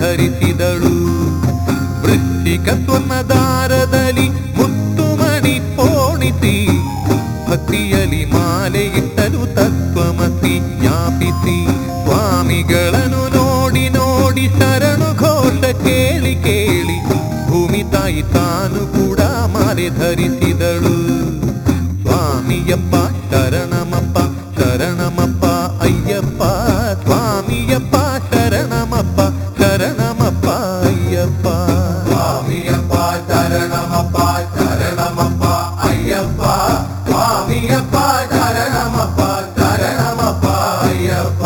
ಧರಿಸಿದಳು ವೃಶ್ಚಿಕ ಸ್ವರ್ಣದಾರದಲ್ಲಿ ಮುತ್ತುಮಣಿ ಪೋಣಿಸಿ ಭಕ್ತಿಯಲಿ ಮಾಲೆ ಇಟ್ಟಲು ತತ್ವಮಸಿ ಜ್ಞಾಪಿಸಿ ಸ್ವಾಮಿಗಳನ್ನು ನೋಡಿ ನೋಡಿ ಶರಣು ಘೋಷ ಕೇಳಿ ಕೇಳಿ ಭೂಮಿ ತಾಯಿ ತಾನು ಕೂಡ ಮಾಲೆ ಧರಿಸಿದಳು ಸ್ವಾಮಿಯಪ್ಪ ಶರಣಮಪ್ಪ ಶರಣಮಪ್ಪ ಅಯ್ಯಪ್ಪ ಸ್ವಾಮಿಯಪ್ಪ ಶರಣಮಪ್ಪ ಶರಣಮಪ್ಪ ಅಯ್ಯಪ್ಪ ಸ್ವಾಮಿಯಪ್ಪ ಶರಣಮಪ್ಪ ಶರಣಮಪ್ಪ ಅಯ್ಯಪ್ಪ ಸ್ವಾಮಿಯಪ್ಪ ಶರಣಮಪ್ಪ ಶರಣಮಪ್ಪ ಅಯ್ಯಪ್ಪ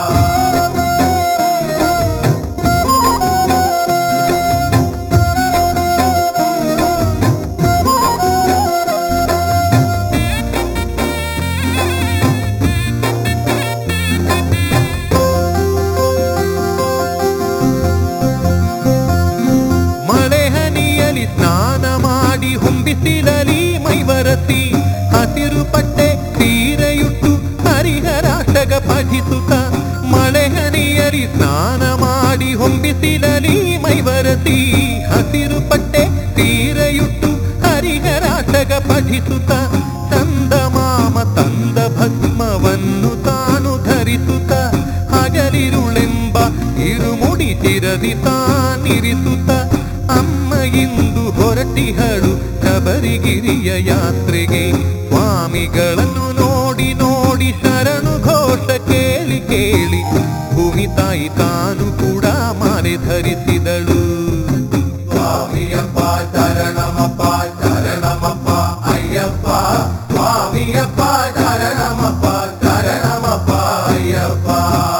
ಮಳೆ ಹನಿಯಲಿ ಸ್ನಾನ ಮಾಡಿ ಹೊಂಬಿಸಿಲಲಿ ಮೈವರಸಿ ಹಸಿರು ಪಟ್ಟೆ ಸೀರೆಯುಟ್ಟು ಹರಿಹರಾಷ್ಟಗ ಪಠಿಸುತ್ತ ಮಳೆ ಹನಿಯಲಿ ಸ್ನಾನ ಮಾಡಿ ಹೊಂಬಿಸಿಲಲಿ ಮೈವರಸಿ ಹಸಿರು ಪಟ್ಟೆ ಸೀರೆಯುಟ್ಟು ಹರಿಹರಾಷ್ಟಗ ಪಠಿಸುತ್ತ ಚಂದ ಮಾಮ ತಂದ ಭಸ್ಮವನ್ನು ತಾನು ಧರಿಸುತ್ತ ಹಗಲಿರುಳೆಂಬ ಇರುಮುಡಿ ಚಿರದಿ ತಾನಿರಿಸುತ್ತ ಅಮ್ಮ ಇಂದು ಹೊರಟಿಹಳು ಶಬರಿಗಿರಿಯ ಯಾತ್ರೆಗೆ ಸ್ವಾಮಿಗಳನ್ನು ನೋಡಿ ನೋಡಿ ಶರಣು ಘೋಷ ಕೇಳಿ ಕೇಳಿ ಭೂಮಿ ತಾಯಿ ತಾನು ಕೂಡ ಮಾಲೆ ಧರಿಸಿದಳು ಸ್ವಾಮಿಯಪ್ಪ ಶರಣಮಪ್ಪ ಶರಣಮಪ್ಪ ಅಯ್ಯಪ್ಪ ಸ್ವಾಮಿಯಪ್ಪ ಶರಣಮಪ್ಪ ಶರಣಮಪ್ಪ ಅಯ್ಯಪ್ಪ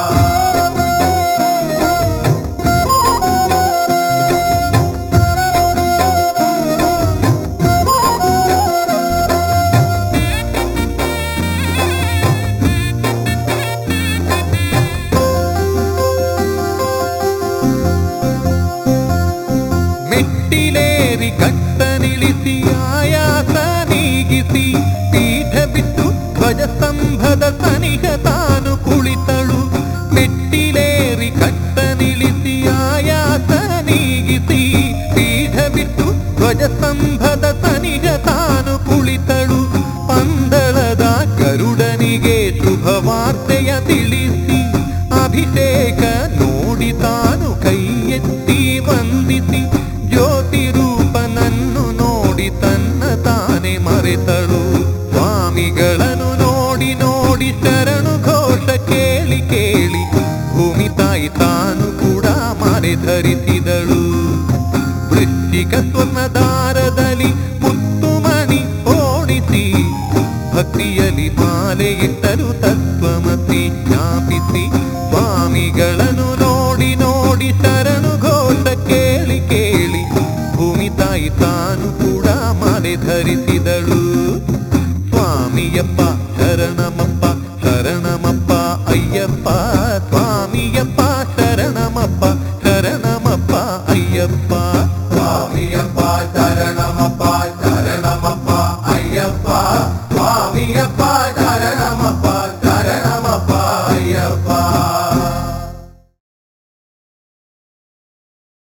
ಮೆಟ್ಟಿಲೇರಿ ಕಟ್ಟ ನಿಲ್ಲಿಸಿ ಆಯಾಸ ನೀಗಿಸಿ ಪೀಠ ಬಿಟ್ಟು ಧ್ವಜ ಸ್ತಂಭದ ಸನಿಹ ತಾನು ಕುಳಿತಳು ಮೆಟ್ಟಿಲೇರಿ ಕಟ್ಟ ನಿಲ್ಲಿಸಿ ಆಯಾಸ ನೀಗಿಸಿ ಪೀಠ ಬಿಟ್ಟು ಧ್ವಜ ಸ್ತಂಭದ ಸನಿಹ ತಾನು ಕುಳಿತಳು ಪಂದಳದ ಗರುಡನಿಗೆ ಶುಭ ವಾರ್ತೆಯ ತಿಳಿಸಿ ಅಭಿಷೇಕ ನೋಡಿ ತಾನು ಕೈ ಎತ್ತಿ ವಂದಿಸಿ ಜ್ಯೋತಿ ರೂಪನನ್ನು ನೋಡಿ ತನ್ನ ತಾನೇ ಮರೆತಳು ಸ್ವಾಮಿಗಳನ್ನು ನೋಡಿ ನೋಡಿ ಶರಣು ಘೋಷ ಕೇಳಿ ಕೇಳಿ ಭೂಮಿ ತಾಯಿ ತಾನು ಕೂಡ ಮಾಲೆ ಧರಿಸಿದಳು ವೃಶ್ಚಿಕ ಸ್ವರ್ಣದಾರದಲ್ಲಿ ಮುತ್ತುಮಣಿ ಓಡಿಸಿ ಭಕ್ತಿಯಲಿ ಮಾಲೆ ಇಟ್ಟರು ತತ್ವಮತಿ ಜ್ಞಾಪಿಸಿ ಸ್ವಾಮಿಗಳನ್ನು ನೋಡಿ ನೋಡಿ ಶರಣು ಘೋಷ ಕೇಳಿ ಕೇಳಿ ಭೂಮಿ ತಾಯಿ ತಾನು ಕೂಡ ಮಾಲೆ ಧರಿಸಿದಳು ಸ್ವಾಮಿಯಪ್ಪ ಶರಣಮಪ್ಪ ಶರಣಮಪ್ಪ ಅಯ್ಯಪ್ಪ ಸ್ವಾಮಿಯಪ್ಪ ಶರಣಮಪ್ಪ ಶರಣಮಪ್ಪ ಅಯ್ಯಪ್ಪ ಸ್ವಾಮಿಯಪ್ಪ ಶರಣಮಪ್ಪ ಶರಣಮಪ್ಪ ಅಯ್ಯಪ್ಪ ಸ್ವಾಮಿಯಪ್ಪ